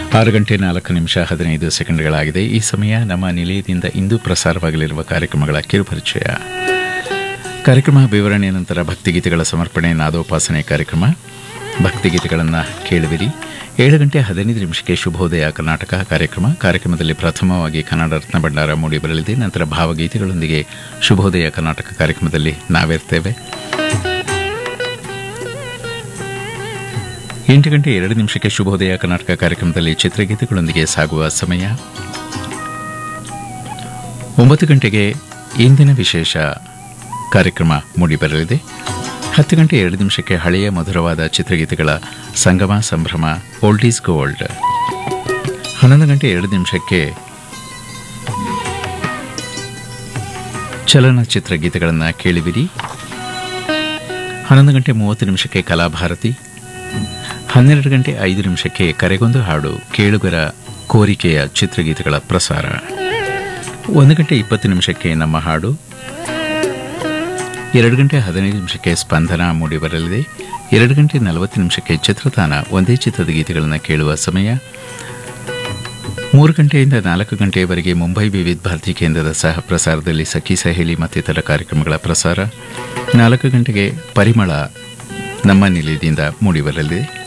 ಆರು ಗಂಟೆ ನಾಲ್ಕು ನಿಮಿಷ ಹದಿನೈದು ಸೆಕೆಂಡ್ಗಳಾಗಿದೆ ಈ ಸಮಯ ನಮ್ಮ ನಿಲಯದಿಂದ ಇಂದು ಪ್ರಸಾರವಾಗಲಿರುವ ಕಾರ್ಯಕ್ರಮಗಳ ಕಿರುಪರಿಚಯ ಕಾರ್ಯಕ್ರಮ ವಿವರಣೆಯ ನಂತರ ಭಕ್ತಿಗೀತೆಗಳ ಸಮರ್ಪಣೆ ನಾದೋಪಾಸನೆ ಕಾರ್ಯಕ್ರಮ ಭಕ್ತಿಗೀತೆಗಳನ್ನು ಕೇಳುವಿರಿ ಏಳು ಗಂಟೆ ಹದಿನೈದು ನಿಮಿಷಕ್ಕೆ ಶುಭೋದಯ ಕರ್ನಾಟಕ ಕಾರ್ಯಕ್ರಮ ಕಾರ್ಯಕ್ರಮದಲ್ಲಿ ಪ್ರಥಮವಾಗಿ ಕನ್ನಡ ರತ್ನ ಭಂಡಾರ ಮೂಡಿಬರಲಿದೆ ನಂತರ ಭಾವಗೀತೆಗಳೊಂದಿಗೆ ಶುಭೋದಯ ಕರ್ನಾಟಕ ಕಾರ್ಯಕ್ರಮದಲ್ಲಿ ನಾವಿರ್ತೇವೆ ಎಂಟು ಗಂಟೆ ಎರಡು ನಿಮಿಷಕ್ಕೆ ಶುಭೋದಯ ಕರ್ನಾಟಕ ಕಾರ್ಯಕ್ರಮದಲ್ಲಿ ಚಿತ್ರಗೀತೆಗಳೊಂದಿಗೆ ಸಾಗುವ ಸಮಯ ಒಂಬತ್ತು ಗಂಟೆಗೆ ಇಂದಿನ ವಿಶೇಷ ಕಾರ್ಯಕ್ರಮ ಮೂಡಿಬರಲಿದೆ ಹತ್ತು ಗಂಟೆ ಎರಡು ನಿಮಿಷಕ್ಕೆ ಹಳೆಯ ಮಧುರವಾದ ಚಿತ್ರಗೀತೆಗಳ ಸಂಗಮ ಸಂಭ್ರಮ ಓಲ್ಡ್ ಈಸ್ ಗೋಲ್ಡ್ ಹನ್ನೊಂದು ಗಂಟೆ ಎರಡು ನಿಮಿಷಕ್ಕೆ ಚಲನಚಿತ್ರ ಗೀತೆಗಳನ್ನು ಕೇಳಿವಿರಿ ಹನ್ನೊಂದು ಗಂಟೆ ಮೂವತ್ತು ನಿಮಿಷಕ್ಕೆ ಕಲಾಭಾರತಿ ಹನ್ನೆರಡು ಗಂಟೆ ಐದು ನಿಮಿಷಕ್ಕೆ ಕರೆಗೊಂದು ಹಾಡು ಕೇಳುಗರ ಕೋರಿಕೆಯ ಚಿತ್ರಗೀತೆಗಳ ಪ್ರಸಾರ ಒಂದು ಗಂಟೆ ಇಪ್ಪತ್ತು ನಿಮಿಷಕ್ಕೆ ನಮ್ಮ ಹಾಡು ಎರಡು ಗಂಟೆ ಹದಿನೈದು ನಿಮಿಷಕ್ಕೆ ಸ್ಪಂದನ ಮೂಡಿಬರಲಿದೆ ಎರಡು ಗಂಟೆ ನಲವತ್ತು ನಿಮಿಷಕ್ಕೆ ಚಿತ್ರತಾನ ಒಂದೇ ಚಿತ್ರದ ಗೀತೆಗಳನ್ನು ಕೇಳುವ ಸಮಯ ಮೂರು ಗಂಟೆಯಿಂದ ನಾಲ್ಕು ಗಂಟೆಯವರೆಗೆ ಮುಂಬೈ ವಿವಿಧ ಭಾರತಿ ಕೇಂದ್ರದ ಸಹ ಪ್ರಸಾರದಲ್ಲಿ ಸಖಿ ಸಹೇಲಿ ಮತ್ತಿತರ ಕಾರ್ಯಕ್ರಮಗಳ ಪ್ರಸಾರ ನಾಲ್ಕು ಗಂಟೆಗೆ ಪರಿಮಳ ನಮ್ಮ ನಿಲಯದಿಂದ ಮೂಡಿಬರಲಿದೆ